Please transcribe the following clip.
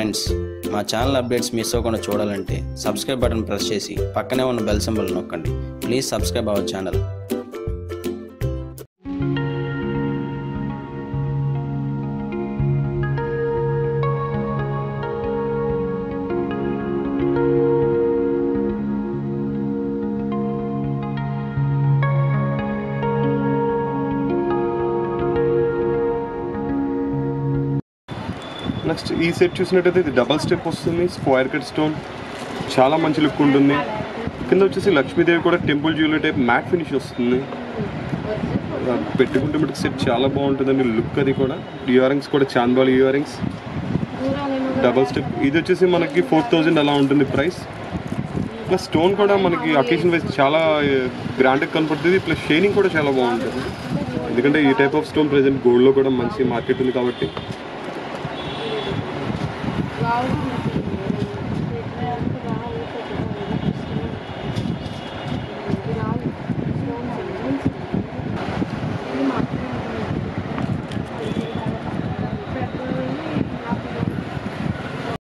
friends మా channel updates miss అవ్వకుండా చూడాలంటే సబ్స్క్రైబ్ బటన్ ప్రెస్ చేసి పక్కనే ఉన్న బెల్ సింబల్ నొక్కండి please subscribe our channel next ఈ సెట్ చూసినట్టయితే ఇది డబల్ స్టెప్ వస్తుంది స్క్వైర్ కట్ స్టోన్ చాలా మంచి లుక్ ఉంటుంది కింద వచ్చేసి లక్ష్మీదేవి కూడా temple jewellery type matte finish వస్తుంది ఆ, పెట్టుకుంటే మటుకు సెట్ చాలా బాగుంటుందండి లుక్ అది కూడా ఇయర్ రింగ్స్ కూడా చాంద్వాల్ ఇయర్ రింగ్స్ డబల్ స్టెప్ ఇది వచ్చేసి మనకి ఫోర్ థౌజండ్ అలా ఉంటుంది ప్రైస్ ప్లస్ స్టోన్ కూడా మనకి అకేషన్ వైజ్ చాలా గ్రాండ్గా కనపడుతుంది ప్లస్ షైనింగ్ కూడా చాలా బాగుంటుంది ఎందుకంటే ఈ టైప్ ఆఫ్ స్టోన్ ప్రజెంట్ గోల్డ్లో కూడా మంచి మార్కెట్ ఉంది కాబట్టి బాగుంది